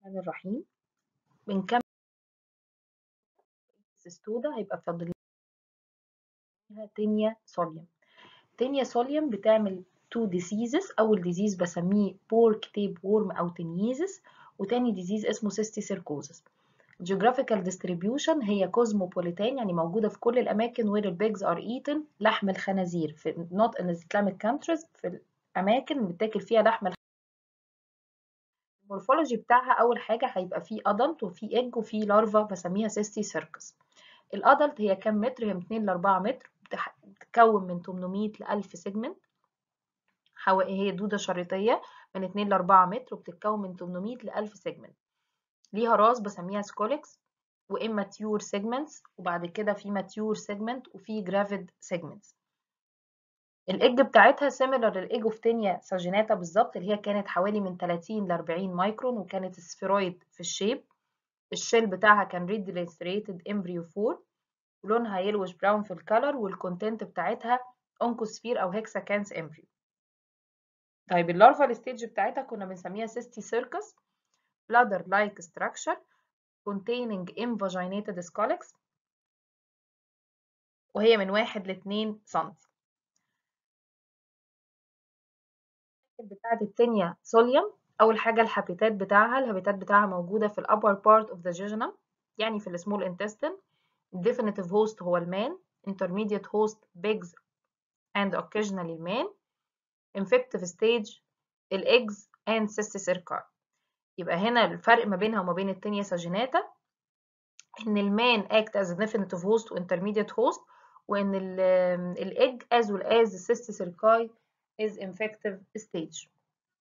الرحمن الرحيم بنكمل السستودا هيبقى فاضل لها تينيا سوليوم تينيا سوليوم بتعمل تو ديزيزز اول ديزيز بسميه بورك تيب وورم او تنييزس وتاني ديزيز اسمه سيستي سيركوزس geographical distribution هي كوزموبوليتان يعني موجودة في كل الأماكن where the pigs are eaten لحم الخنازير في not in Islamic countries في الأماكن اللي بتاكل فيها لحم الخنازير المورفولوجي بتاعها أول حاجة هيبقى فيه أدلت وفيه إج وفيه لارفا بسميها سيستي سيركس الأدلت هي كام متر؟ هي من 2 ل 4 متر بتتكون من 800 ل 1000 سيجمنت هي دودة شريطية من 2 ل 4 متر وبتتكون من 800 ل 1000 سيجمنت ليها راس بسميها سكوليكس وإماتيور سيجمنتس وبعد كده في ماتيور سيجمنت وفي جرافيد سيجمنتس الإج بتاعتها سيميلر للإج اوف تينيا ساجيناتا بالظبط اللي هي كانت حوالي من 30 ل 40 مايكرون وكانت سفيرويد في الشيب الشيل بتاعها كان ريد ليستريتد امبريو فور ولونها يلوش براون في الكالر والكونتنت بتاعتها اونكوسفير او هيكساكانس امبريو طيب اللارفال ستيج بتاعتها كنا بنسميها سيستي سيركس bladder like structure containing invaginated scolex وهي من واحد لاتنين سنتي بتاعت التانية سوليوم أول حاجة الهابيتات بتاعها الهابيتات بتاعها موجودة في ال upper part of the jejunum يعني في ال small intestine definitive host هو المان intermediate host pigs and occasionally المان infective stage الإجز and cysticercar يبقى هنا الفرق ما بينها وما بين التانية ساجيناتا إن المان act as a definitive host و intermediate host وإن الإج as well as the cysticercar is infective stage.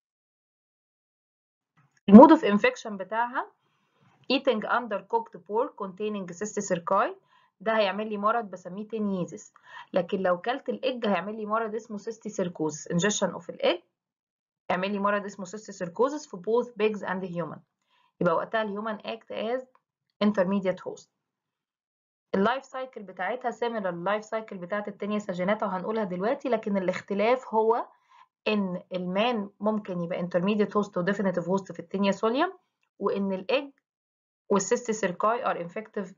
المود of infection بتاعها eating undercooked pork containing cysticercar ده هيعمل لي مرض بسميه تنييزس لكن لو كلت الإج هيعمل لي مرض اسمه cysticercosis ingestion of الإج يعمل لي مرض اسمه cysticercosis في both pigs and human يبقى وقتها الهيومن act as intermediate host اللايف سايكل بتاعتها سيميلر لللايف سايكل بتاعت التانية ساجيناتا وهنقولها دلوقتي لكن الاختلاف هو ان المان ممكن يبقى intermediate host و definitive host في التانية سوليوم وان الايج والسيستي سيركاي are infective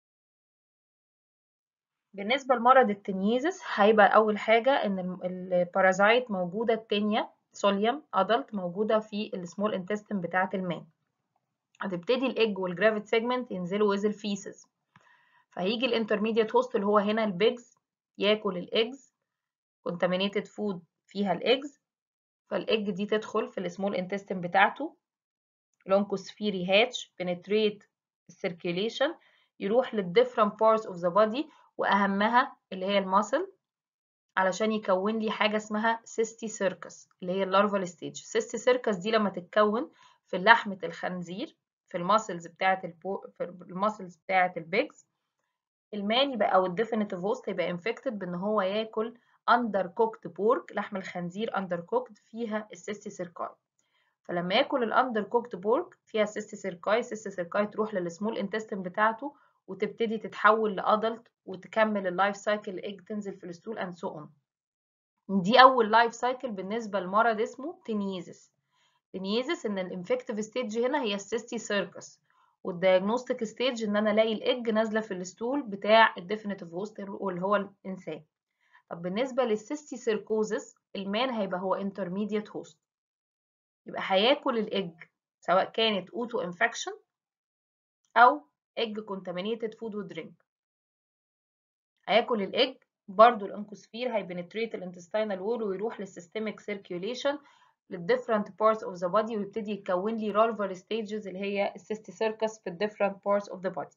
بالنسبة لمرض التنييزس هيبقى أول حاجة إن البارازايت موجودة التانية سوليوم أدلت موجودة في السمول انتستين بتاعة المان هتبتدي الإج والجرافيت سيجمنت ينزلوا ويز الفيسز فهيجي الانترميديت هوست اللي هو هنا البيجز ياكل الايجز contaminated فود فيها الايجز فالايج دي تدخل في السمول انتستين بتاعته لونكوسفيري هاتش بنتريت السيركيوليشن يروح للديفرنت بارتس اوف ذا بودي واهمها اللي هي الماسل علشان يكون لي حاجه اسمها سيستي سيركس اللي هي اللارفال ستيج سيستي سيركس دي لما تتكون في لحمه الخنزير في الماسلز بتاعه البو... في الماسلز بتاعه البيجز المان يبقى او الديفينيتيف هوست هيبقى انفكتد بان هو ياكل اندر كوكت بورك لحم الخنزير اندر كوكت فيها السيستي سيركاي فلما ياكل الاندر كوكت بورك فيها السيستي سيركاي السيستي سيركاي تروح للسمول انتستين بتاعته وتبتدي تتحول لادلت وتكمل اللايف سايكل الايج تنزل في الستول اند سو اون دي اول لايف سايكل بالنسبه لمرض اسمه تنييزس تنييزس ان الانفكتيف ستيج هنا هي السيستي سيركس والدياجنوستيك ستيج ان انا الاقي الايج نازله في الستول بتاع الديفينيتيف هوست واللي هو الانسان طب بالنسبه للسيستي سيركوزس المان هيبقى هو انترميديت هوست يبقى هياكل الايج سواء كانت اوتو انفكشن او ايج كونتامينيتد فود ودرينك هياكل الايج برضو الانكوسفير هيبنتريت الانتستينال وول ويروح للسيستميك سيركيوليشن للديفرنت بارتس اوف ذا بودي ويبتدي يكون لي رالفال ستيجز اللي هي السيستي سيركس في الديفرنت بارتس اوف ذا بودي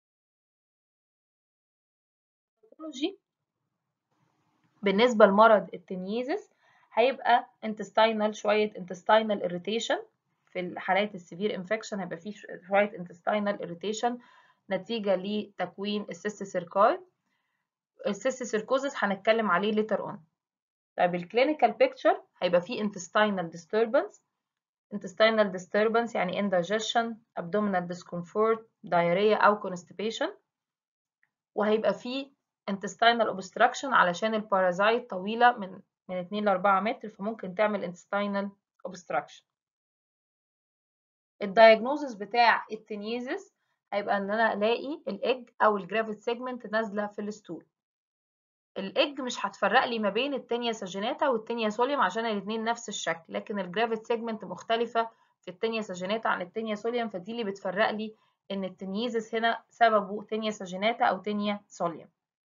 بالنسبه لمرض التنييزس هيبقى intestinal شويه intestinal irritation في الحالات السيفير انفكشن هيبقى فيه شويه intestinal irritation نتيجه لتكوين السيستي سيركاي السيستي سيركوزس هنتكلم عليه later on طيب الكلينيكال بيكتشر هيبقى فيه intestinal disturbance intestinal disturbance يعني indigestion abdominal discomfort diarrhea أو constipation وهيبقى فيه intestinal obstruction علشان البارازايت طويلة من من 2 ل 4 متر فممكن تعمل intestinal obstruction الدايجنوزس بتاع التنيزس هيبقى ان انا الاقي الايج او الجرافيت سيجمنت نازله في الستول الايج مش هتفرق لي ما بين التانية ساجيناتا والتانية سوليوم عشان الاتنين نفس الشكل لكن الجرافيت سيجمنت مختلفة في التانية ساجيناتا عن التانية سوليوم فدي اللي بتفرق لي ان التنيزس هنا سببه تانية ساجيناتا او تانية سوليوم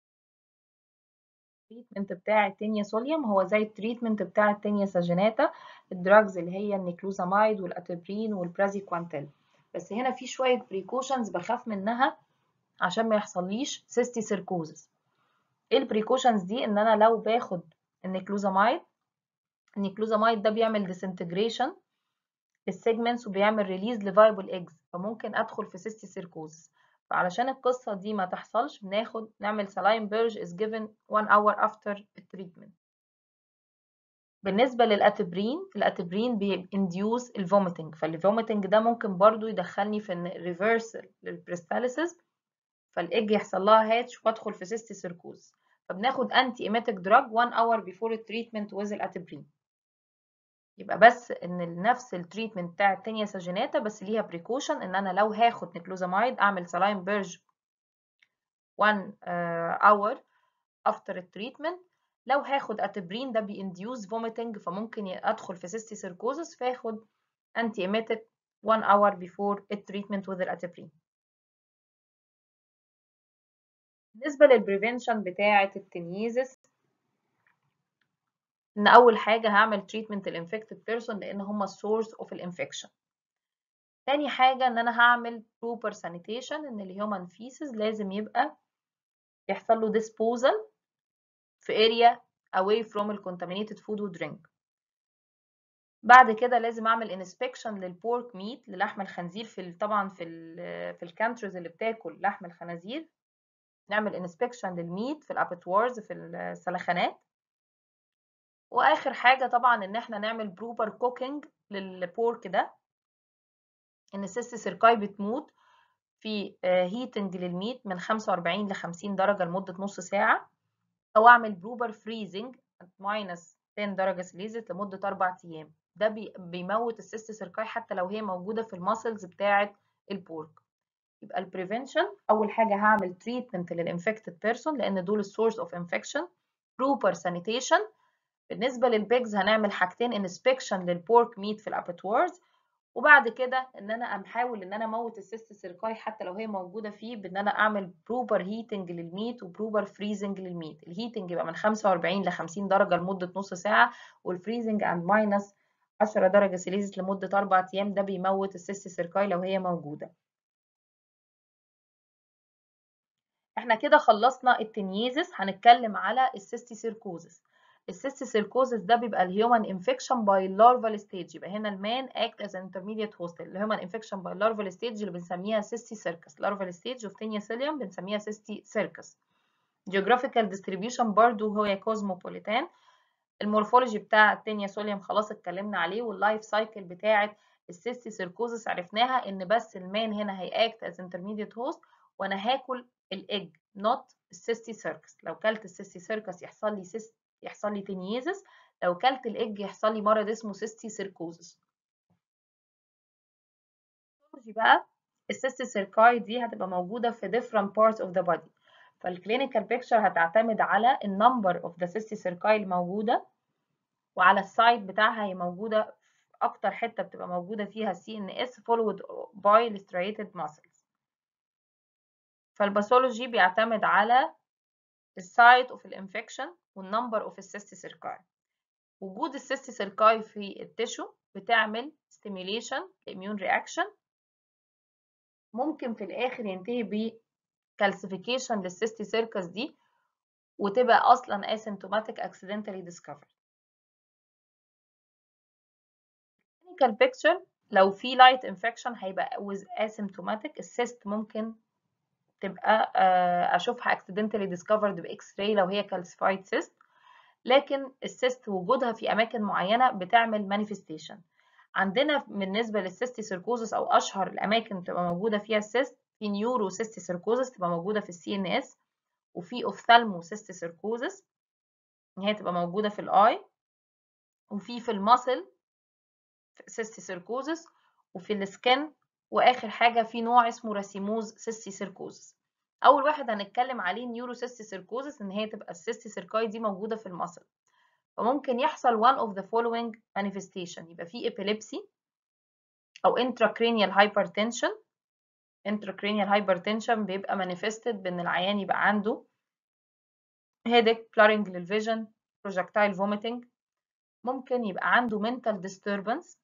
التريتمنت بتاع التانية سوليوم هو زي التريتمنت بتاع التانية ساجيناتا الدراجز اللي هي النيكلوزامايد والاتبرين والبرازيكوانتيل بس هنا في شوية بريكوشنز بخاف منها عشان ما يحصليش سيستي سيركوزس ايه البريكوشنز دي ان انا لو باخد النيكلوزامايد النيكلوزامايد ده بيعمل ديسنتجريشن للسيجمنتس وبيعمل ريليز لفايبل ايجز فممكن ادخل في سيستي سيركوزس فعلشان القصة دي ما تحصلش بناخد نعمل saline purge is given one hour after treatment بالنسبة للأتبرين الأتبرين بينديوس الفوميتنج فالفوميتنج ده ممكن برضو يدخلني في ريفرسل للبريستاليسيس فالإج يحصل لها هاتش وادخل في سيستي سيركوز فبناخد انتي ايميتك دراج 1 اور بيفور التريتمنت ويز الأتبرين يبقى بس ان نفس التريتمنت بتاع التانية ساجيناتا بس ليها بريكوشن ان انا لو هاخد نيكلوزامايد اعمل سلاين بيرج 1 اور افتر التريتمنت لو هاخد اتبرين ده بينديوز فوميتنج فممكن ادخل في سيستي سيركوزس فاخد انتي ايميتك 1 اور بيفور التريتمنت وذ الاتبرين بالنسبة للبريفنشن بتاعة التنيزس ان اول حاجه هعمل تريتمنت الانفكتد بيرسون لان هم السورس اوف الانفكشن تاني حاجه ان انا هعمل بروبر سانيتيشن ان الهيومن فيسز لازم يبقى يحصل له ديسبوزال في اريا away from الكونتامينيتد فود ودرينك بعد كده لازم اعمل انسبكشن للبورك ميت للحم الخنزير في ال طبعا في ال في الكانتريز اللي بتاكل لحم الخنازير نعمل انسبكشن للميت في الابيتوارز في السلخانات واخر حاجه طبعا ان احنا نعمل بروبر كوكينج للبورك ده ان السيست سيركاي بتموت في هيتنج للميت من 45 ل 50 درجه لمده نص ساعه او اعمل بروبر فريزنج ماينس 10 درجه سليزيوس لمده 4 ايام ده بيموت السيست سيركاي حتى لو هي موجوده في الماسلز بتاعه البورك يبقى البريفنشن اول حاجه هعمل تريتمنت للانفكتد بيرسون لان دول السورس اوف انفكشن بروبر سانيتيشن بالنسبة للبيجز هنعمل حاجتين انسبكشن للبورك ميت في الابيتوارز وبعد كده ان انا احاول ان انا اموت السيست سيركاي حتى لو هي موجوده فيه بان انا اعمل بروبر هيتنج للميت وبروبر فريزنج للميت الهيتنج يبقى من 45 ل 50 درجه لمده نص ساعه والفريزنج عند ماينس 10 درجه سيليزيوس لمده 4 ايام ده بيموت السيست سيركاي لو هي موجوده احنا كده خلصنا التنييزس هنتكلم على السيستي سيركوزس السيست سيركوزس ده بيبقى الهيومن انفكشن باي لارفال ستيج يبقى هنا المان اكت از انترميديت هوست الهيومن انفكشن باي لارفال ستيج اللي بنسميها سيستي سيركس لارفال ستيج اوف تينيا سيليوم بنسميها سيستي سيركس جيوغرافيكال ديستريبيوشن برضو هو كوزموبوليتان المورفولوجي بتاع التينيا سوليوم خلاص اتكلمنا عليه واللايف سايكل بتاعه السيستي سيركوزس عرفناها ان بس المان هنا هياكت از انترميديت هوست وانا هاكل الايج نوت السيستي سيركس لو كلت السيستي سيركس يحصل لي سيست يحصل لي تنييزس لو كلت الايج يحصل لي مرض اسمه سيستي سيركوزس بقى السيستي سيركاي دي هتبقى موجوده في different parts of the body فالكلينيكال بيكتشر هتعتمد على النمبر اوف ذا سيستي سيركاي الموجوده وعلى السايت بتاعها هي موجوده في اكتر حته بتبقى موجوده فيها سي ان اس followed by striated muscles فالباثولوجي بيعتمد على السايت اوف الانفكشن والنمبر اوف السيستي سيركاي وجود السيستي سيركاي في التشو بتعمل ستيميوليشن لاميون رياكشن ممكن في الاخر ينتهي بكالسيفيكيشن للسيستي سيركس دي وتبقى اصلا اسيمتوماتيك اكسيدنتالي ديسكفرد clinical picture لو في لايت انفكشن هيبقى with asymptomatic السيست ممكن تبقى اشوفها accidentally discovered باكس راي لو هي calcified cyst لكن السيست وجودها في اماكن معينه بتعمل manifestation عندنا بالنسبه للسيستي سيركوزس او اشهر الاماكن بتبقى موجوده فيها السيست في نيورو سيستي سيركوزس تبقى موجوده في السي ان اس وفي اوفثالمو سيستي سيركوزس هي تبقى موجوده في الاي وفي في الماسل سيستي سيركوزس وفي السكن واخر حاجه في نوع اسمه راسيموز سيستي سيركوزس اول واحد هنتكلم عليه نيورو سيستي سيركوزس ان هي تبقى السيستي سيركاي دي موجوده في المصل فممكن يحصل one of the following manifestation يبقى في epilepsy او intracranial hypertension intracranial hypertension بيبقى manifested بان العيان يبقى عنده headache blurring للvision projectile vomiting ممكن يبقى عنده mental disturbance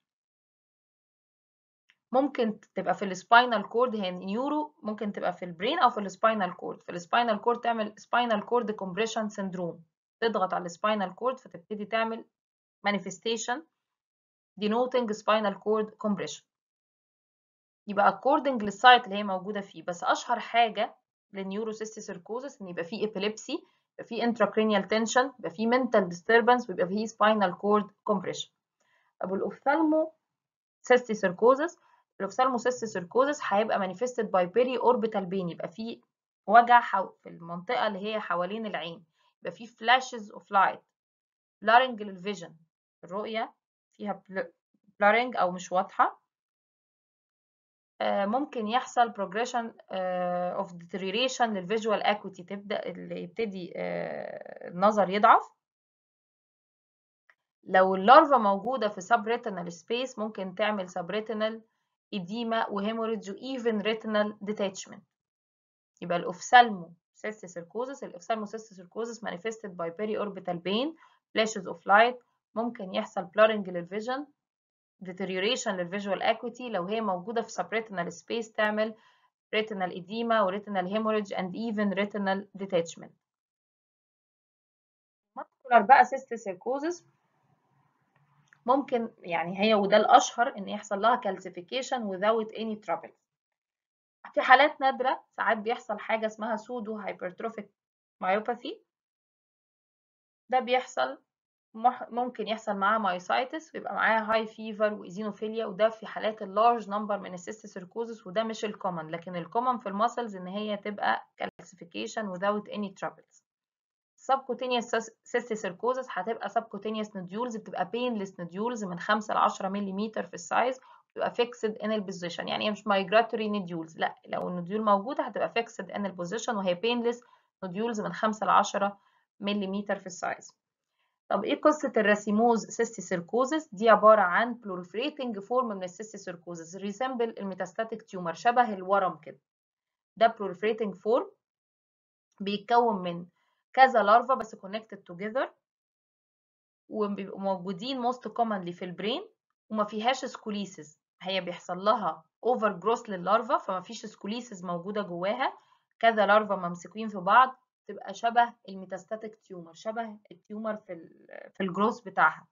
ممكن تبقى في السباينال كورد هي نيورو ممكن تبقى في البرين او في السباينال كورد في السباينال كورد تعمل سباينال كورد كومبريشن سيندروم تضغط على السباينال كورد فتبتدي تعمل manifestation denoting spinal cord compression يبقى according للسايت اللي هي موجوده فيه بس اشهر حاجه للنيوروسيستي سيركوزس ان يبقى فيه epilepsy يبقى فيه intracranial tension يبقى فيه mental disturbance ويبقى فيه spinal cord compression طب الاوفثالمو سيستي سيركوزس الاوفثالمو سيستي سيركوزس هيبقى manifested by peri-orbital pain يبقى فيه وجع في المنطقه اللي هي حوالين العين يبقى فيه flashes of light blurring للفيجن الرؤيه فيها blurring او مش واضحه ممكن يحصل progression of deterioration للفيجوال acuity تبدأ اللي يبتدي النظر يضعف لو اللارفا موجودة في subretinal space ممكن تعمل subretinal edema وهيموريدج وإيفن retinal detachment يبقى الأوفثالمو cystic cirrhosis الأوفثالمو cystic cirrhosis manifested by periorbital pain flashes of light ممكن يحصل blurring للفيجن deterioration للفيجوال acuity لو هي موجودة في subretinal space تعمل retinal edema و retinal hemorrhage and even retinal detachment. muscular بقى cystic cirrhosis ممكن يعني هي وده الأشهر إن يحصل لها calcification without any trouble. في حالات نادرة ساعات بيحصل حاجة اسمها pseudo hypertrophic myopathy ده بيحصل ممكن يحصل معاه مايوسايتس ويبقى معاه هاي فيفر وايزينوفيليا وده في حالات اللارج نمبر من السيست سيركوزس وده مش الكومن لكن الكومن في الماسلز ان هي تبقى calcification without any troubles subcutaneous cyst سيركوزس هتبقى subcutaneous nodules بتبقى painless nodules من 5 ل 10 ملم في السايز بتبقى fixed in البوزيشن يعني هي مش migratory nodules لا لو النوديول موجوده هتبقى fixed in البوزيشن وهي painless nodules من 5 ل 10 ملم في السايز طب ايه قصة الراسيموز سيستي سيركوزس دي عبارة عن proliferating فورم من السيستي سيركوزس ريسمبل الميتاستاتيك تيومر شبه الورم كده ده proliferating فورم بيتكون من كذا لارفا بس connected together وبيبقوا موجودين most commonly في البرين وما فيهاش سكوليسز هي بيحصل لها اوفر جروث لللارفا فما فيش سكوليسز موجودة جواها كذا لارفا ممسكين في بعض تبقى شبه الميتاستاتيك تيومر شبه التيومر في ال في الجروث بتاعها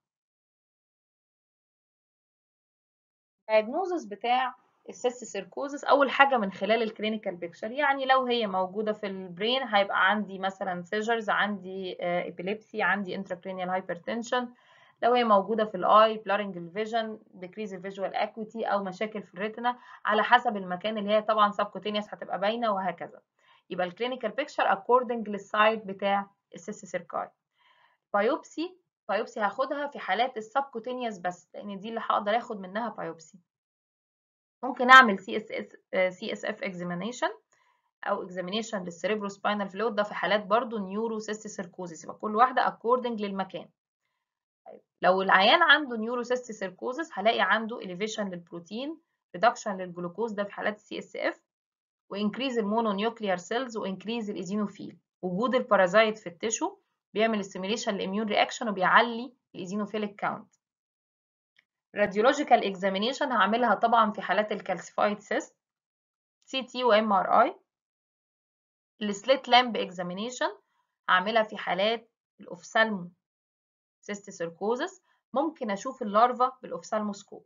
الدايجنوزس بتاع السيست سيركوزس اول حاجه من خلال الكلينيكال بيكتشر يعني لو هي موجوده في البرين هيبقى عندي مثلا سيجرز عندي ابيليبسي عندي انتراكرينيال هايبرتنشن لو هي موجوده في الاي بلارنج الفيجن ديكريز الفيجوال اكويتي او مشاكل في الريتنا على حسب المكان اللي هي طبعا سبكوتينيوس هتبقى باينه وهكذا يبقى الكلينيكال بيكتشر اكوردنج للسايت بتاع السيست سيركاي بايوبسي بايوبسي هاخدها في حالات السبكوتينيوس بس لان دي اللي هقدر اخد منها بايوبسي ممكن اعمل سي اس اس سي اس اف اكزامينيشن او اكزامينيشن للسيريبرو سباينال فلويد ده في حالات برضو نيورو سيست سيركوزيس يبقى كل واحده اكوردنج للمكان لو العيان عنده نيورو سيست سيركوزيس هلاقي عنده elevation للبروتين ريدكشن للجلوكوز ده في حالات السي اس اف وانكريز المونونيوكليار سيلز وانكريز الايزينوفيل وجود البارازايت في التشو بيعمل ستيميليشن للاميون رياكشن وبيعلي الايزينوفيليك كاونت راديولوجيكال اكزامينيشن هعملها طبعا في حالات الكالسيفايد سيست سي تي وام ار اي السليت لامب اكزامينيشن هعملها في حالات الاوفسالمو سيست سيركوزس ممكن اشوف اللارفا بالاوفسالموسكوب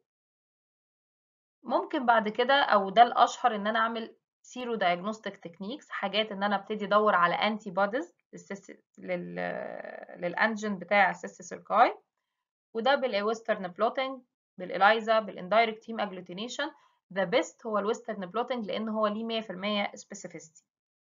ممكن بعد كده او ده الاشهر ان انا اعمل سيرو دايجنوستيك تكنيكس حاجات ان انا ابتدي ادور على انتي بوديز لل للانجن بتاع السيست سيركاي وده بالويسترن بلوتنج بالإلايزا بالاندايركت هيم اجلوتينيشن ذا بيست هو الويسترن بلوتنج لان هو ليه 100% سبيسيفيستي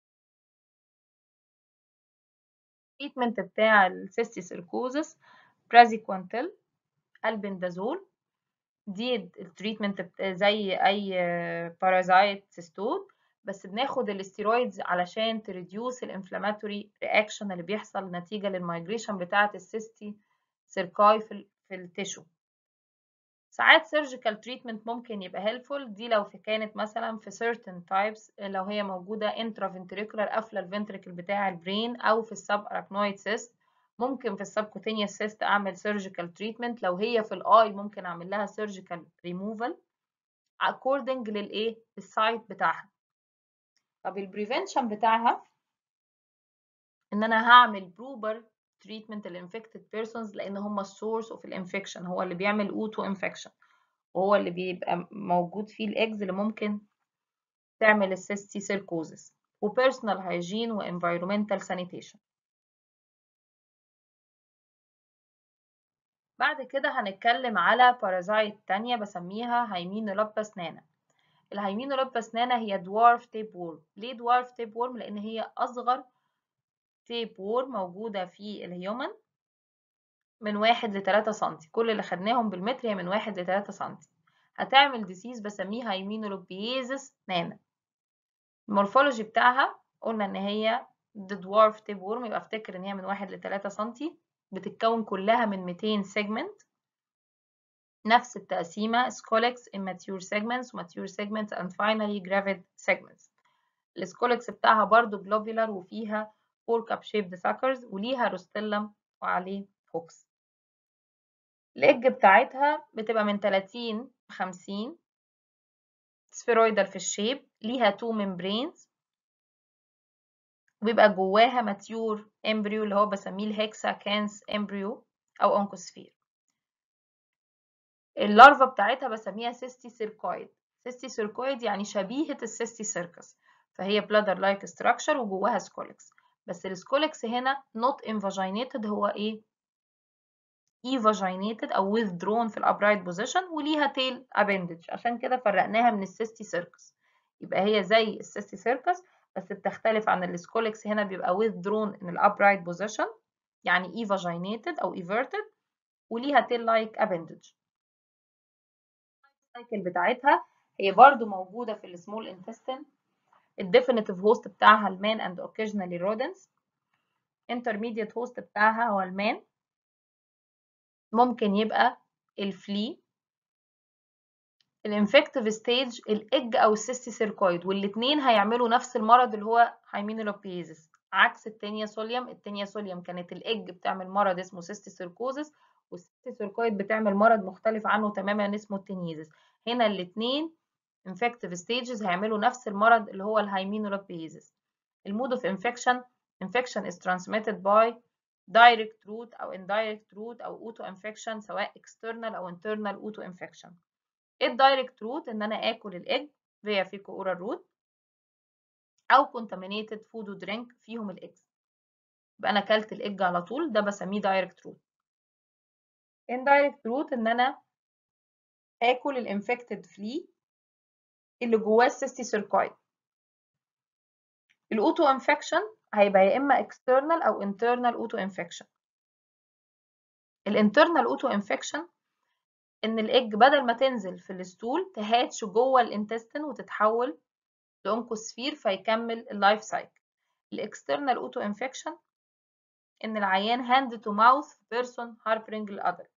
التريتمنت بتاع السيستي سيركوزس برازيكوانتل البندازول دي التريتمنت زي اي بارازايت سيستول بس بناخد الاستيرويدز علشان تريديوس الانفلاماتوري رياكشن اللي بيحصل نتيجه للمايجريشن بتاعه السيستي سيركاي في, في التيشو ساعات سيرجيكال تريتمنت ممكن يبقى هيلفول دي لو في كانت مثلا في certain types لو هي موجوده intraventricular قافله الفنتريكل بتاع البرين او في السب اراكنويد سيست ممكن في السبكوتينيوس سيست اعمل سيرجيكال تريتمنت لو هي في الاي ممكن اعمل لها سيرجيكال ريموفال according للايه السايت بتاعها طب البريفنشن بتاعها ان انا هعمل بروبر تريتمنت الانفكتد بيرسونز لان هم السورس اوف الانفكشن هو اللي بيعمل اوتو انفكشن وهو اللي بيبقى موجود فيه الاجز اللي ممكن تعمل السيستي سيركوزس وبيرسونال هايجين وانفيرومنتال سانيتيشن بعد كده هنتكلم على بارازايت تانية بسميها هايمينولوباس نانا الهايمينولوباس نانا هي دوارف تيب وورم ليه دوارف تيب وورم لان هي اصغر تيب وورم موجودة في الهيومن من واحد لتلاتة سنتي كل اللي خدناهم بالمتر هي من واحد لتلاتة سنتي هتعمل ديسيز بسميها هايمينولوبيزس نانا المورفولوجي بتاعها قلنا ان هي the dwarf tip worm يبقى افتكر ان هي من واحد لتلاتة سنتي بتتكون كلها من 200 segment نفس التقسيمة سكولكس immature segments mature segments and finally gravid segments السكولكس بتاعها برضو globular وفيها four cup shaped suckers وليها روستيلم وعليه هوكس الإج بتاعتها بتبقى من 30 ل 50 سفيرويدال في الشيب ليها تو membranes وبيبقى جواها ماتيور امبريو اللي هو بسميه الهكسا كانس امبريو او اونكوسفير اللارفا بتاعتها بسميها سيستي سيركويد سيستي سيركويد يعني شبيهة السيستي سيركس فهي بلادر لايك ستراكشر وجواها سكولكس بس السكولكس هنا not invaginated هو ايه evaginated او withdrawn في الابرايت بوزيشن وليها تيل appendage عشان كده فرقناها من السيستي سيركس يبقى هي زي السيستي سيركس بس بتختلف عن السكولكس هنا بيبقى withdrawn in الابرايت بوزيشن يعني evaginated او everted وليها tail like appendage السايكل بتاعتها هي برضو موجودة في السمول intestine الديفينيتيف هوست بتاعها المان and occasionally rodents intermediate host بتاعها هو المان ممكن يبقى الفلي الانفكتيف ستيج الايج او السيستي سيركويد والاثنين هيعملوا نفس المرض اللي هو هايمينولوبيزس عكس التانية سوليوم التانية سوليوم كانت الايج بتعمل مرض اسمه سيستي سيركوزس والسيستي سيركويد بتعمل مرض مختلف عنه تماما اسمه التنيزس هنا الاثنين infective stages هيعملوا نفس المرض اللي هو الهايمينولوبيزس المود اوف انفكشن infection is transmitted by direct route او indirect route او auto infection سواء external او internal auto infection ايه الدايركت روت ان انا اكل الايج via fecal oral route او contaminated food ودرينك فيهم الايجز يبقى انا اكلت الايج على طول ده بسميه دايركت روت indirect روت ان انا اكل الانفكتد فلي اللي جواه السيستي سيركويد الاوتو انفكشن هيبقى يا اما external او internal اوتو انفكشن الانترنال اوتو انفكشن ان الايج بدل ما تنزل في الستول تهاتش جوه الانتستين وتتحول لأونكوسفير فيكمل اللايف سايكل الاكسترنال اوتو انفكشن ان العيان هاند تو ماوث بيرسون هاربرنج الادلت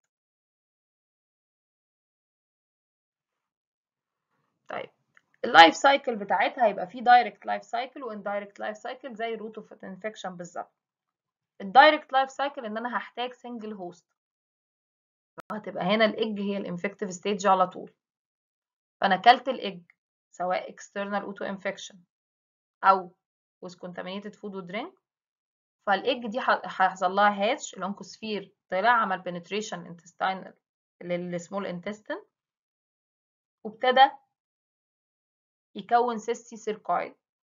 طيب اللايف سايكل بتاعتها هيبقى فيه دايركت لايف سايكل واندايركت لايف سايكل زي الروت اوف انفكشن بالظبط الدايركت لايف سايكل ان انا هحتاج سنجل هوست هتبقى هنا الايج هي الانفكتيف ستيج على طول فانا اكلت الايج سواء external auto infection او with contaminated food و drink فالايج دي هيحصل لها هاتش الانكوسفير طلع عمل penetration intestinal للسمول intestine وابتدى يكون سيستي سيركويد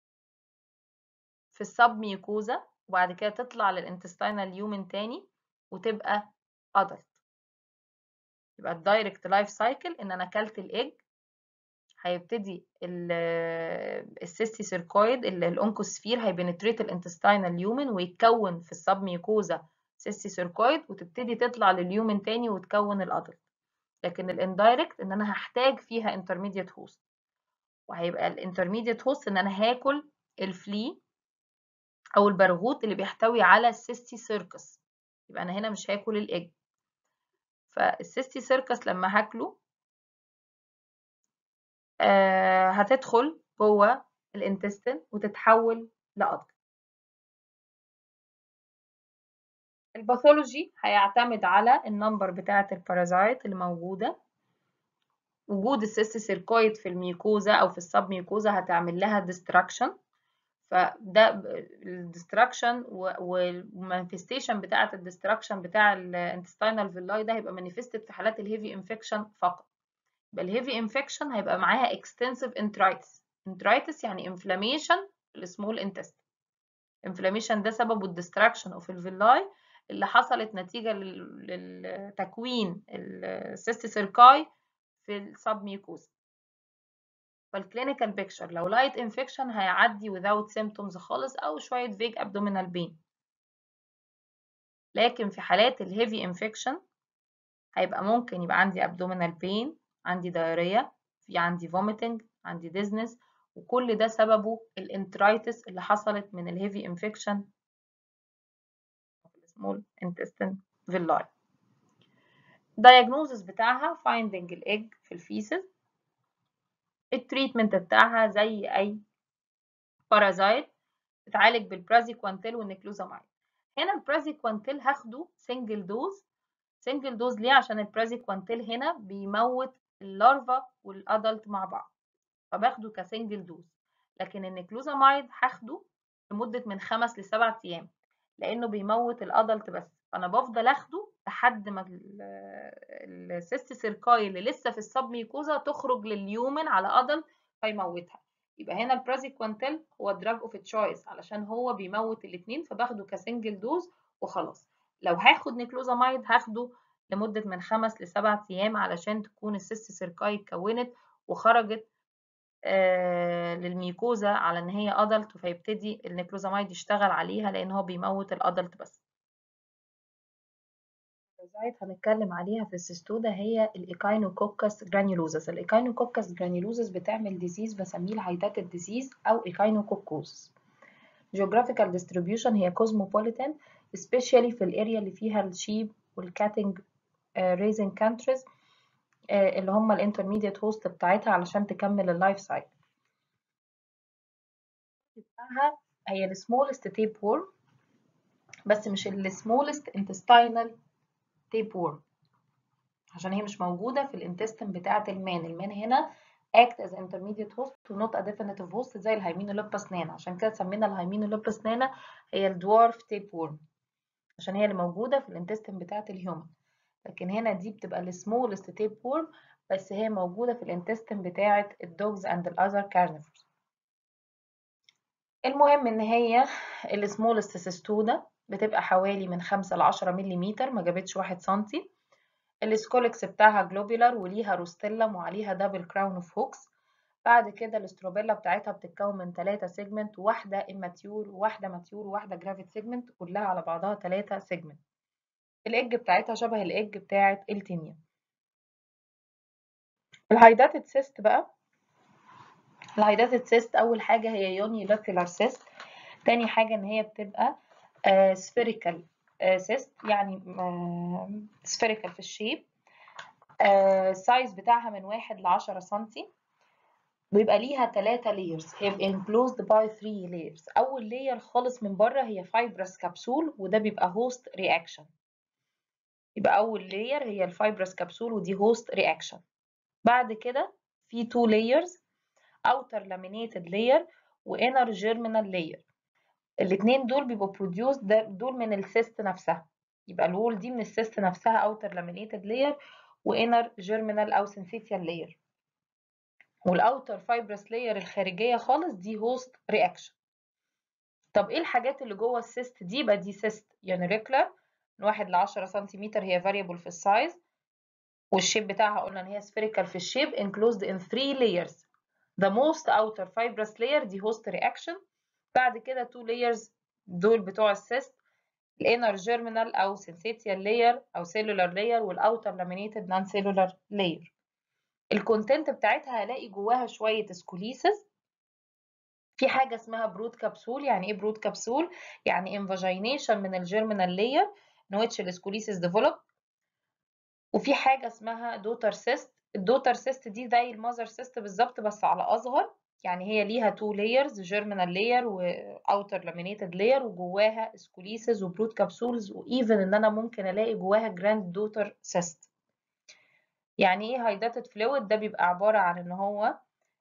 في السب ميوكوزا وبعد كده تطلع للانتستينال يومن تاني وتبقى adult يبقى الدايركت لايف سايكل ان انا اكلت الايج هيبتدي السيستي سيركويد الانكوسفير هيبنتريت الانتستينال يومن ويتكون في السب ميوكوزا سيستي سيركويد وتبتدي تطلع لليومن تاني وتكون الادلت لكن الاندايركت ان انا هحتاج فيها intermediate host وهيبقى الانترميديت هوست ان انا هاكل الفلي او البرغوث اللي بيحتوي على السيستي سيركس يبقى انا هنا مش هاكل الايج فالسيستي سيركس لما هاكله آه هتدخل جوه الانتستين وتتحول لقدر الباثولوجي هيعتمد على النمبر بتاعة البارازايت اللي موجودة وجود السيست سيركويد في الميوكوزا او في السب ميوكوزا هتعمل لها ديستراكشن فده الديستراكشن والمانيفستيشن بتاعه الديستراكشن بتاع الانتستينال فيلاي ده هيبقى مانيفستد في حالات الهيفي انفكشن فقط يبقى الهيفي انفكشن هيبقى معاها اكستنسيف انترايتس انترايتس يعني انفلاميشن السمول انتست انفلاميشن ده سببه الديستراكشن اوف الفيلاي اللي حصلت نتيجه لتكوين السيست سيركاي في السب ميوكوزا فالكلينيكال بيكتشر لو لايت انفكشن هيعدي without symptoms خالص او شويه فيج abdominal pain لكن في حالات الهيفي انفكشن هيبقى ممكن يبقى عندي abdominal pain عندي diarrhea في عندي vomiting عندي dizziness وكل ده سببه الانترايتس اللي حصلت من الهيفي انفكشن small intestine villi diagnosis بتاعها finding الايج في الفيسز التريتمنت بتاعها زي اي بارازايت بتعالج بالبرازيكوانتيل والنيكلوزامايد هنا البرازيكوانتيل هاخده سنجل دوز سنجل دوز ليه عشان البرازيكوانتيل هنا بيموت اللارفا والادلت مع بعض فباخده كسنجل دوز لكن النيكلوزامايد هاخده لمدة من خمس لسبع أيام لأنه بيموت الأدلت بس فأنا بفضل أخده لحد ما السيست سيركاي اللي لسه في السب ميكوزا تخرج لليومن على أدلت فيموتها يبقى هنا البرازيكوانتيل هو دراج اوف تشويس علشان هو بيموت الاتنين فباخده كسنجل دوز وخلاص لو هاخد نيكلوزامايد هاخده لمدة من خمس لسبع أيام علشان تكون السيست سيركاي اتكونت وخرجت آه للميكوزا على ان هي ادلت فيبتدي النيكلوزامايد يشتغل عليها لان هو بيموت الادلت بس البارازايت هنتكلم عليها في السيستودا هي الايكاينوكوكس جرانيولوزس الايكاينوكوكس جرانيولوزس بتعمل ديزيز بسميه الهايدات الديزيز او ايكاينوكوكوزس geographical distribution هي كوزموبوليتان especially في الاريا اللي فيها الشيب والكاتنج ريزنج كانتريز اللي هم الانترميديت هوست بتاعتها علشان تكمل اللايف سايكل بتاعها هي السمولست تيب وورم بس مش السمولست انتستينال تيب وورم عشان هي مش موجودة في الانتستين بتاعة المان المان هنا act as intermediate host و not a definitive host زي الهيمينولوباس نانا عشان كده سمينا الهيمينولوباس نانا هي الدوارف تيب وورم عشان هي اللي موجودة في الانتستين بتاعة الهيومن لكن هنا دي بتبقى السمولست تيب وورم بس هي موجودة في الانتستين بتاعة الدوجز and the other carnivores المهم ان هي السمولست سيستودا بتبقى حوالي من 5 ل 10 ملم ما جابتش 1 سنتي السكولكس بتاعها جلوبيولار وليها روستيلم وعليها دبل كراون اوف هوكس بعد كده الاستروبيلا بتاعتها بتتكون من 3 سيجمنت واحدة اماتيور وواحدة ماتيور وواحدة جرافيت سيجمنت كلها على بعضها 3 سيجمنت الايج بتاعتها شبه الايج بتاعت التينيا الهايداتد سيست بقى الهايداتد سيست اول حاجه هي يونيلاترال سيست تاني حاجه ان هي بتبقى سفيريكال سيست يعني سفيريكال في الشيب السايز بتاعها من واحد لعشرة سنتي بيبقى ليها تلاتة layers هي enclosed by three layers أول layer خالص من بره هي fibrous كبسول وده بيبقى host reaction يبقى أول layer هي الفايبرس كبسول ودي host reaction بعد كده في two layers outer laminated layer و inner germinal layer الاتنين دول بيبقوا produced دول من السيست نفسها يبقى الوول دي من السيست نفسها outer laminated layer و inner germinal أو syncytial layer والاوتر fibrous layer الخارجية خالص دي host reaction طب ايه الحاجات اللي جوه السيست دي يبقى دي سيست unilocular من واحد لعشرة سنتيمتر هي variable في السايز والشيب بتاعها قلنا ان هي spherical في الشيب enclosed in three layers the most outer fibrous layer دي host reaction بعد كده two layers دول بتوع السيست الانر جيرمينال او سينسيتيال لاير او سيلولار لاير والاوتر لامينيتد نون سيلولار لاير الكونتنت بتاعتها هلاقي جواها شويه سكوليسز في حاجه اسمها برود كبسول يعني ايه برود كبسول يعني انفاجينيشن من الجيرمينال لاير in which السكوليسز ديفلوب وفي حاجه اسمها دوتر سيست الدوتر سيست دي زي المذر سيست بالظبط بس على اصغر يعني هي ليها تو لايرز جيرمينال لاير واوتر لامينيتد لاير وجواها سكوليسز وبرود كبسولز وايفن ان انا ممكن الاقي جواها جراند دوتر سيست يعني ايه هايداتد فلويد ده بيبقى عباره عن ان هو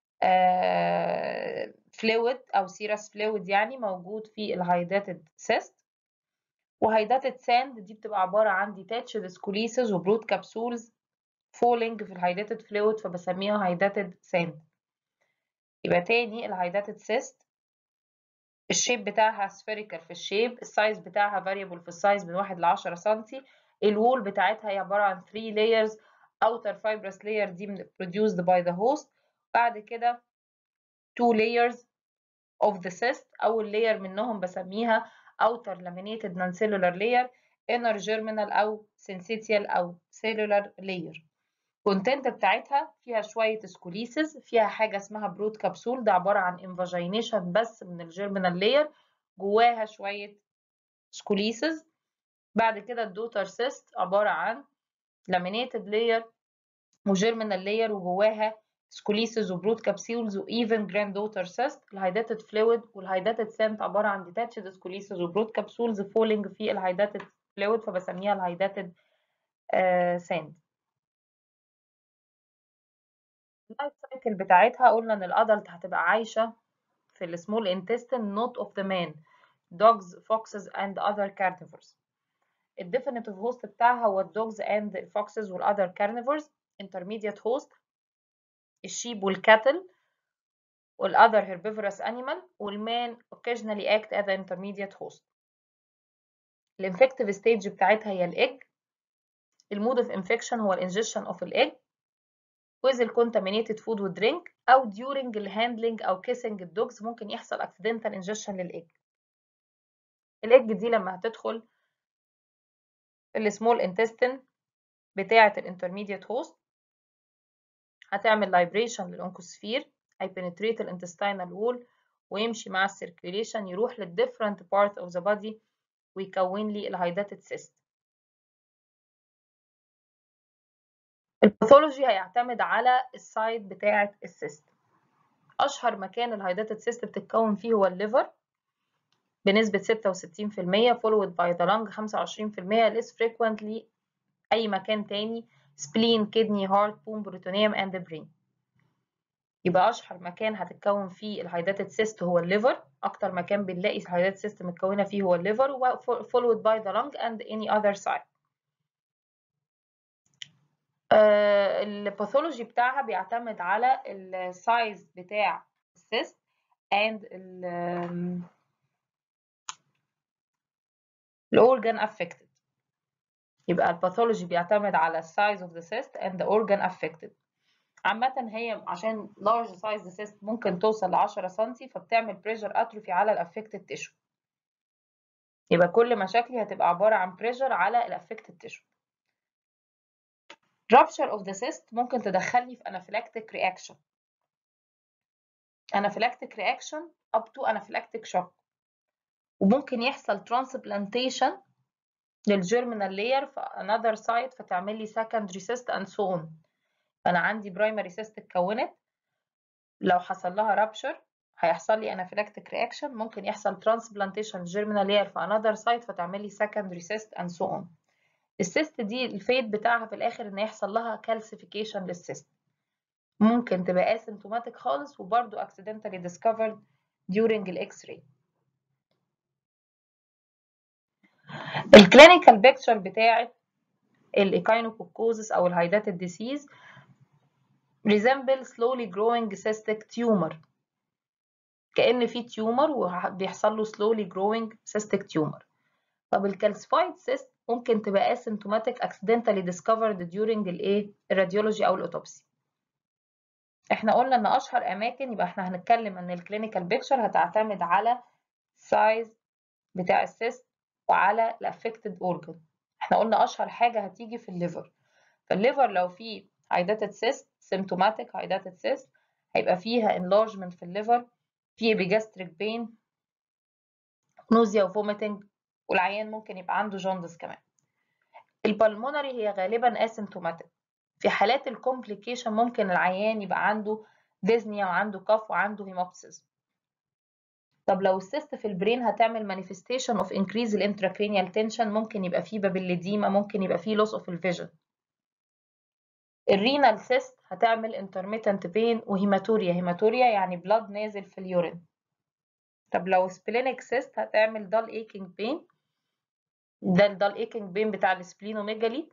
فلويد او سيرس فلويد يعني موجود في الهايداتد سيست وهايداتد ساند دي بتبقى عباره عن ديتاتشد سكوليسز وبرود كبسولز فولينج في الهايداتد فلويد فبسميها هايداتد ساند يبقى تاني الهايداتد سيست الشيب بتاعها سفيريكال في الشيب السايز بتاعها فاريبل في السايز من 1 ل 10 سنتي الوول بتاعتها هي عباره عن 3 layers outer fibrous layer دي produced by the host بعد كده 2 layers of the cyst اول layer منهم بسميها outer laminated non-cellular layer inner germinal او syncytial او cellular layer الكونتنت بتاعتها فيها شوية سكوليسز فيها حاجة اسمها برود كبسول ده عبارة عن انفاجينيشن بس من الجيرمينال لاير جواها شوية سكوليسز بعد كده الدوتر سيست عبارة عن لامينيتد لاير وجيرمينال لاير وجواها سكوليسز وبرود كابسيولز وايفن جراند دوتر سيست الهايداتد فلويد والهايداتد سنت عبارة عن ديتاتشد سكوليسز وبرود كابسولز فولينج في الهايداتد فلويد فبسميها الهايداتد ساند اللايف سايكل بتاعتها قلنا ان الادلت هتبقى عايشه في السمول intestine not of the man dogs foxes and other carnivores الديفينيتيف هوست بتاعها هو الدوجز and الفوكسز والاذر carnivores intermediate host الشيب والكاتل والاذر herbivorous animal والمان occasionally act as an intermediate host الانفكتيف ستيج بتاعتها هي الايج المود اوف انفكشن هو الانجكشن اوف الايج with the contaminated food و drink أو during الهاندلنج أو kissing الدوجز ممكن يحصل accidental ingestion للإيج الإيج دي لما هتدخل السمول intestine بتاعة الانترميديت هوست هتعمل libration للأنكوسفير هيبنتريت الانتستينال وول ويمشي مع السيركيوليشن يروح للديفرنت part of the body ويكون لي الهايداتد سيست الباثولوجي هيعتمد على السايد بتاعة السيست أشهر مكان الهايداتد سيست بتتكون فيه هو الليفر بنسبة 66% followed by the lung 25% less frequently أي مكان تاني spleen, kidney, heart, bone, peritoneum and brain يبقى أشهر مكان هتتكون فيه الهايداتد سيست هو الليفر أكتر مكان بنلاقي الهايداتد سيست متكونة فيه هو الليفر followed by the lung and any other side الباثولوجي بتاعها بيعتمد على السايز بتاع السيست and الاورجان affected يبقى الباثولوجي بيعتمد على السايز اوف ذا cyst and the organ affected عامة هي عشان large size cyst ممكن توصل ل 10 سم فبتعمل pressure atrophy على الافكتد تيشو يبقى كل مشاكلي هتبقى عبارة عن pressure على الافكتد تيشو rupture of the cyst ممكن تدخلني في anaphylactic reaction anaphylactic reaction up to anaphylactic shock وممكن يحصل transplantation للجيرمينال layer في another site فتعمل لي secondary cyst and so on فأنا عندي primary cyst اتكونت لو حصل لها rupture هيحصل لي anaphylactic reaction ممكن يحصل transplantation للجيرمينال layer في another site فتعمل لي secondary cyst and so on السيست دي الفيد بتاعها في الاخر ان يحصل لها كالسيفيكيشن للسيست ممكن تبقى اسيمتوماتيك خالص وبرده accidentally discovered during الاكس راي الكلينيكال بيكتشر بتاعه الايكاينوكوكوزس او الهايداتد ديسيز resemble slowly growing cystic tumor كأن في تيومر وبيحصل له slowly growing cystic tumor طب الكالسفايد سيست ممكن تبقى asymptomatic accidentally discovered during الايه الراديولوجي او الاوتوبسي احنا قلنا ان اشهر اماكن يبقى احنا هنتكلم ان الكلينيكال بيكتشر هتعتمد على سايز بتاع السيست وعلى الافكتد اورجن احنا قلنا اشهر حاجه هتيجي في الليفر فالليفر لو فيه hydatid cyst symptomatic hydatid cyst هيبقى فيها enlargement في الليفر في epigastric pain nausea وvomiting والعيان ممكن يبقى عنده جوندس كمان البلمونري هي غالبا asymptomatic في حالات الكومبليكيشن ممكن العيان يبقى عنده ديزنيا وعنده كف وعنده هيموبسيس طب لو السيست في البرين هتعمل manifestation of increase الانتراكرينيال tension ممكن يبقى فيه بابيليديما ممكن يبقى فيه loss of الفيجن الرينال سيست هتعمل intermittent pain وهيماتوريا هيماتوريا يعني بلاد نازل في اليورين طب لو سبلينيك سيست هتعمل dull aching pain ده الدال aching pain بتاع السبلينوميجالي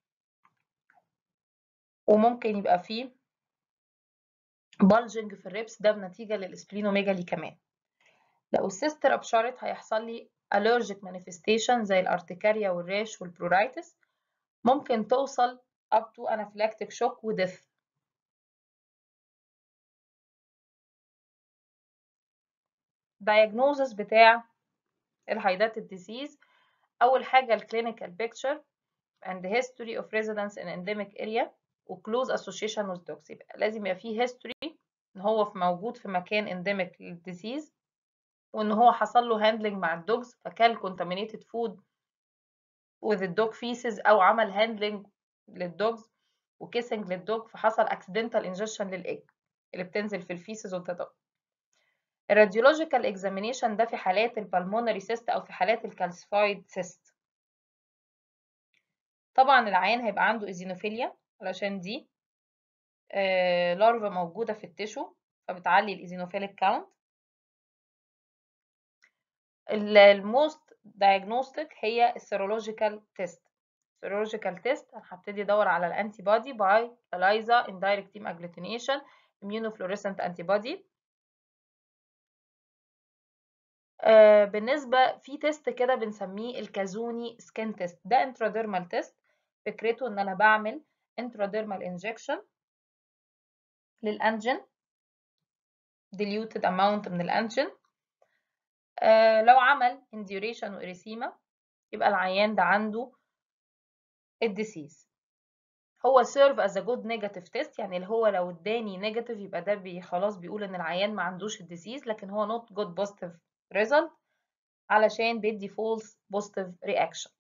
وممكن يبقى فيه bulging في الريبس ده بنتيجة للسبلينوميجالي كمان لو السيست ربشرت هيحصل لي allergic manifestation زي الارتكاريا والريش والبرورايتس ممكن توصل up to anaphylactic shock وديث diagnosis بتاع الهايداتد disease أول حاجة الكلينيكال picture and history of residence in endemic area و close association with dogs يبقى لازم يبقى فيه history إن هو في موجود في مكان endemic للديزيز وإن هو حصل له handling مع الدوجز فكان contaminated food with the dog feces أو عمل handling للدوجز وكيسنج للدوج فحصل accidental ingestion للإج اللي بتنزل في الفيسز والتدوج الراديولوجيكال اكزامينيشن ده في حالات البلمونري سيست او في حالات الكالسيفايد سيست طبعا العيان هيبقى عنده ايزينوفيليا علشان دي آه لارفا موجوده في التشو فبتعلي الايزينوفيليك كاونت الموست دايجنوستيك هي السيرولوجيكال تيست سيرولوجيكال تيست هبتدي ادور على الانتي بودي باي ELISA indirect team agglutination immunofluorescent antibody آه بالنسبة في تيست كده بنسميه الكازوني سكين تيست ده انتراديرمال تيست فكرته ان انا بعمل انتراديرمال انجكشن للانجين diluted amount من الانجين آه لو عمل induration وإريسيما يبقى العيان ده عنده الديسيز هو serve as a good negative test يعني اللي هو لو اداني negative يبقى ده بي خلاص بيقول ان العيان ما عندوش الديسيز لكن هو not good positive result علشان بيدي false positive reaction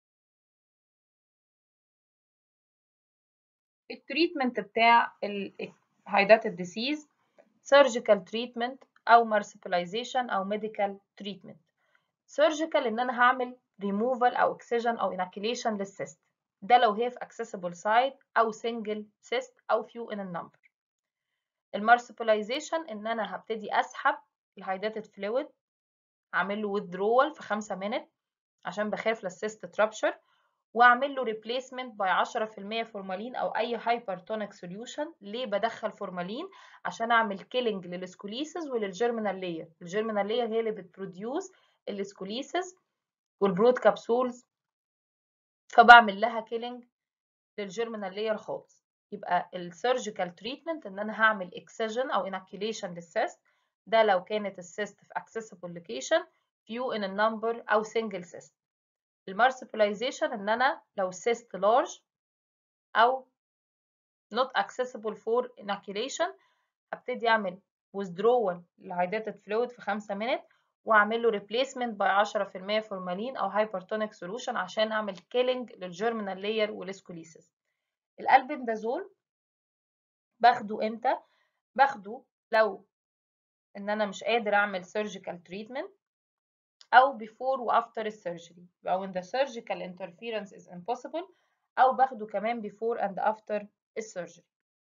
التريتمنت بتاع الهايداتد ديسيز surgical treatment او marsupialization او medical treatment surgical ان انا هعمل removal او excision او inoculation للسيست ده لو هي في accessible site او single cyst او few in a number المارسبلايزيشن ان انا هبتدي اسحب الهايداتد فلويد اعمل له withdrawal في 5 minute عشان بخاف للسيست ترابشر واعمل له replacement ب 10% فورمالين او اي هايبرتونيك سوليوشن ليه بدخل فورمالين عشان اعمل كيلينج للسكوليسز وللجيرمينال لاير الجيرمينال لاير هي اللي بتبروديوس السكوليسز والبرود كابسولز فبعمل لها كيلينج للجيرمينال لاير خالص يبقى السيرجيكال تريتمنت ان انا هعمل اكسجن او اناكيوليشن للسيست ده لو كانت السيست في accessible location few in a number او single cyst المارسبلايزيشن ان انا لو cyst large او not accessible for inoculation هبتدي اعمل withdrawal للهايداتد فلويد في 5 minute واعمل له replacement ب 10% فورمالين او hypertonic solution عشان اعمل killing للجيرمينال لاير والسكوليسيس الالبندازول باخده امتى باخده لو ان انا مش قادر اعمل surgical treatment او before و after السيرجري او when the surgical interference is impossible او باخده كمان before and after السيرجري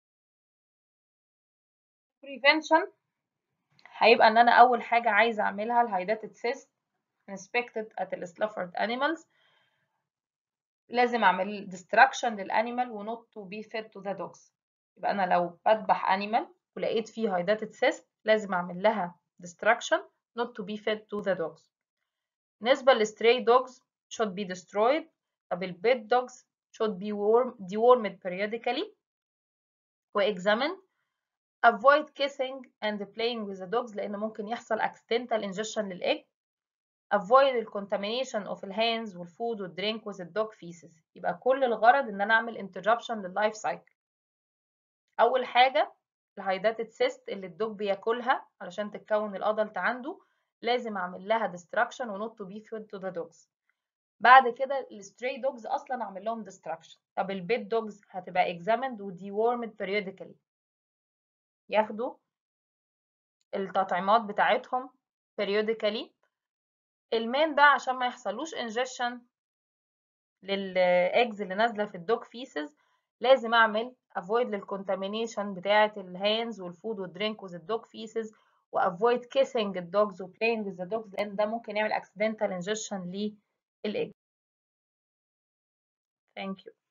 prevention هيبقى ان انا اول حاجه عايزه اعملها الهايداتد cyst inspected at the suffered animals لازم اعمل destruction للانيمال و not to be fed to the dogs يبقى انا لو بذبح animal ولقيت فيه hydatid cyst لازم اعمل لها destruction not to be fed to the dogs بالنسبه للstray dogs should be destroyed طب البيت dogs should be warm, dewormed periodically و-examined avoid kissing and playing with the dogs لان ممكن يحصل accidental ingestion للإج avoid ال contamination of the hands والfood والdrink with the dog feces يبقى كل الغرض ان انا اعمل interruption لللايف سايكل اول حاجه الهايداتد سيست اللي الدوج بياكلها علشان تتكون الادلت عنده لازم اعمل لها destruction و not to be fed to the dogs بعد كده الستري دوجز اصلا اعمل لهم destruction طب البيت دوجز هتبقى examined و dewormed periodically ياخدوا التطعيمات بتاعتهم periodically المان ده عشان ما يحصلوش ingestion للاجز اللي نازله في الدوج فيسز لازم اعمل avoid للcontamination بتاعه الهاندز والفود والدرينك with الدوج فيسز و avoid kissing الدوجز و playing with the dogs لان ده ممكن يعمل accidental ingestion للاج Thank you.